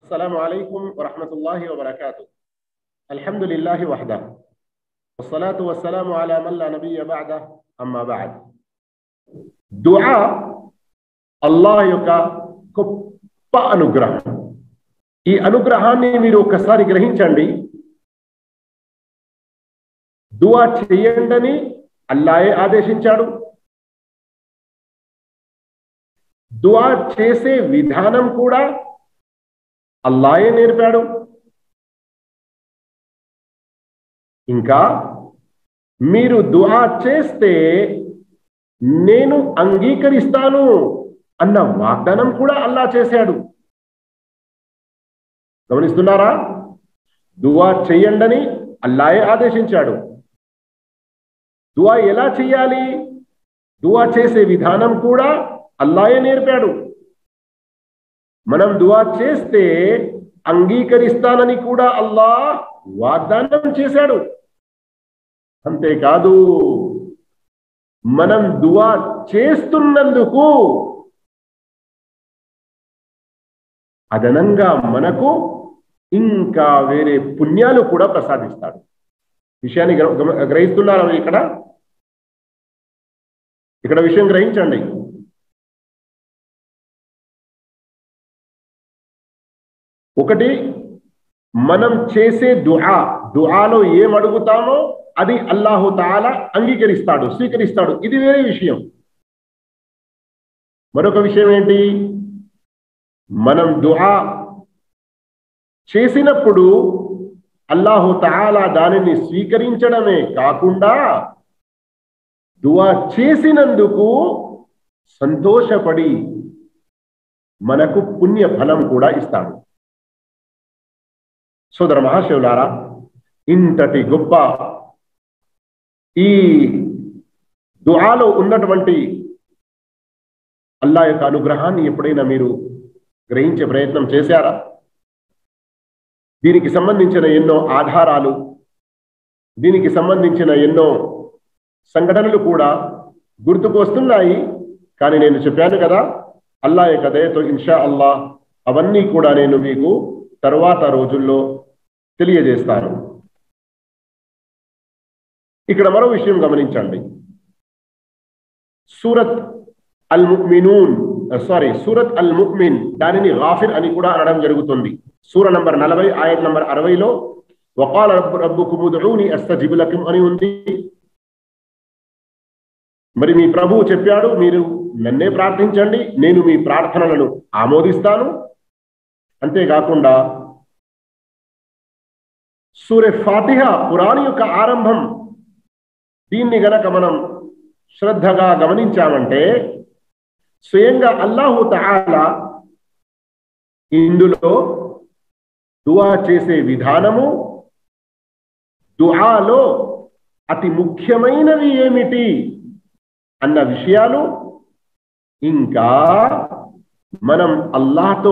السلام عليكم ورحمة الله وبركاته الحمد لله وحده والصلاة والسلام على من لا نبي بعده أما بعد దుఆ అల్లాహ్ యొక్క గొప్ప అనుగ్రహం ఈ అనుగ్రహాన్ని మీరు ఒకసారి గ్రహించండి దుఆ చేయండని అల్లాయే ఆదేశించాడు దుఆ చేసే విధానం కూడా అల్లాయే నేర్పాడు ఇంకా మీరు దుఆ చేస్తే నేను అంగీకరిస్తాను అన్న వాగ్దానం కూడా అల్లా చేశాడు గమనిస్తున్నారా దువా చెయ్యండని అల్లాయే ఆదేశించాడు దువా ఎలా చెయ్యాలి దువా చేసే విధానం కూడా అల్లాయే నేర్పాడు మనం దువా చేస్తే అంగీకరిస్తానని కూడా అల్లా వాగ్దానం చేశాడు అంతేకాదు మనం దువా చేస్తున్నందుకు అదనంగా మనకు ఇంకా వేరే పుణ్యాలు కూడా ప్రసాదిస్తాడు విషయాన్ని గ్రహిస్తున్నారా ఇక్కడ ఇక్కడ విషయం గ్రహించండి ఒకటి మనం చేసే దుఆ దుఆలో ఏం అడుగుతామో అది అల్లాహు తాల అంగీకరిస్తాడు స్వీకరిస్తాడు ఇది వేరే విషయం మరొక విషయం ఏంటి మనం దుఆ చేసినప్పుడు అల్లాహు తాలా దానిని స్వీకరించడమే కాకుండా దువా చేసినందుకు సంతోషపడి మనకు పుణ్య ఫలం కూడా ఇస్తాడు సోదర మహాశివులారా ఇంతటి గొప్ప ఈ దుఆలో ఉన్నటువంటి అల్లా యొక్క అనుగ్రహాన్ని ఎప్పుడైనా మీరు గ్రహించే ప్రయత్నం చేశారా దీనికి సంబంధించిన ఎన్నో ఆధారాలు దీనికి సంబంధించిన ఎన్నో సంఘటనలు కూడా గుర్తుకు వస్తున్నాయి కానీ నేను చెప్పాను కదా అల్లా యొక్క దయతో ఇన్షా అల్లా అవన్నీ కూడా నేను మీకు తరువాత రోజుల్లో తెలియజేస్తాను ఇక్కడ మరో విషయం గమనించండి సూరత్ అల్ ముక్మినూన్ సారీ సూరత్ అల్ ముక్మిన్ దానిని గాఫిర్ అని కూడా అనడం జరుగుతుంది సూర నంబర్ నలభై ఆయత్ నంబర్ అరవైలో వకాల రబ్బు రబ్బుకుముదుని అస్తజిబులకం అని ఉంది మరి మీ ప్రభువు చెప్పాడు మీరు నన్నే ప్రార్థించండి నేను మీ ప్రార్థనలను ఆమోదిస్తాను అంతేకాకుండా సూర్య ఫాతిహ పురాణి యొక్క ఆరంభం దీన్ని గనక మనం శ్రద్ధగా గమనించామంటే స్వయంగా అల్లాహు తఆలా ఇందులో దువా చేసే విధానము దుఆలో అతి ముఖ్యమైనవి ఏమిటి అన్న విషయాలు ఇంకా మనం అల్లాహతో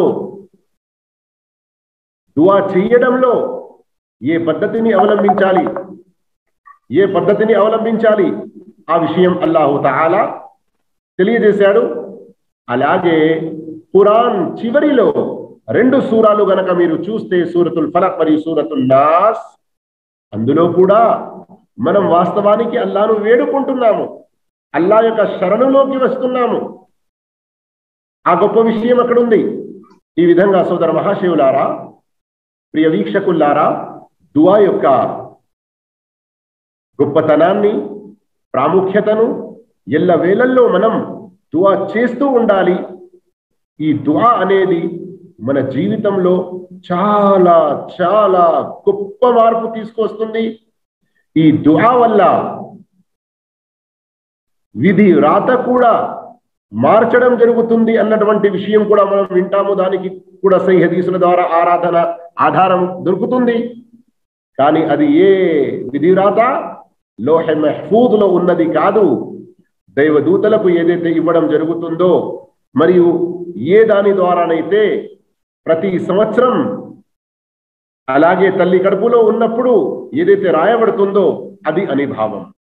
దువా చేయడంలో ఏ పద్ధతిని అవలంబించాలి ఏ పద్ధతిని అవలంబించాలి ఆ విషయం అల్లాహు తఆలా తెలియజేశాడు అలాగే ఖురాన్ చివరిలో రెండు సూరాలు గనక మీరు చూస్తే సూరతుల్ ఫలక్ మరియు సూరతుల్ నాస్ అందులో కూడా మనం వాస్తవానికి అల్లాను వేడుకుంటున్నాము అల్లా యొక్క శరణులోకి వస్తున్నాము ఆ గొప్ప విషయం అక్కడ ఉంది ఈ విధంగా సోదర మహాశివులారా ప్రియ వీక్షకుల్లారా దువా యొక్క గొప్పతనాన్ని ప్రాముఖ్యతను ఎల్ల వేళల్లో మనం దువా చేస్తూ ఉండాలి ఈ దువా అనేది మన జీవితంలో చాలా చాలా గొప్ప మార్పు తీసుకొస్తుంది ఈ దువా వల్ల విధి రాత కూడా మార్చడం జరుగుతుంది అన్నటువంటి విషయం కూడా మనం వింటాము దానికి కూడా సై హదీసుల ద్వారా ఆరాధన ఆధారం దొరుకుతుంది కానీ అది ఏ విధి రాత లోహె మెహఫూద్లో ఉన్నది కాదు దైవదూతలకు ఏదైతే ఇవ్వడం జరుగుతుందో మరియు ఏ దాని ద్వారానైతే ప్రతి సంవత్సరం అలాగే తల్లి కడుపులో ఉన్నప్పుడు ఏదైతే రాయబడుతుందో అది అని భావం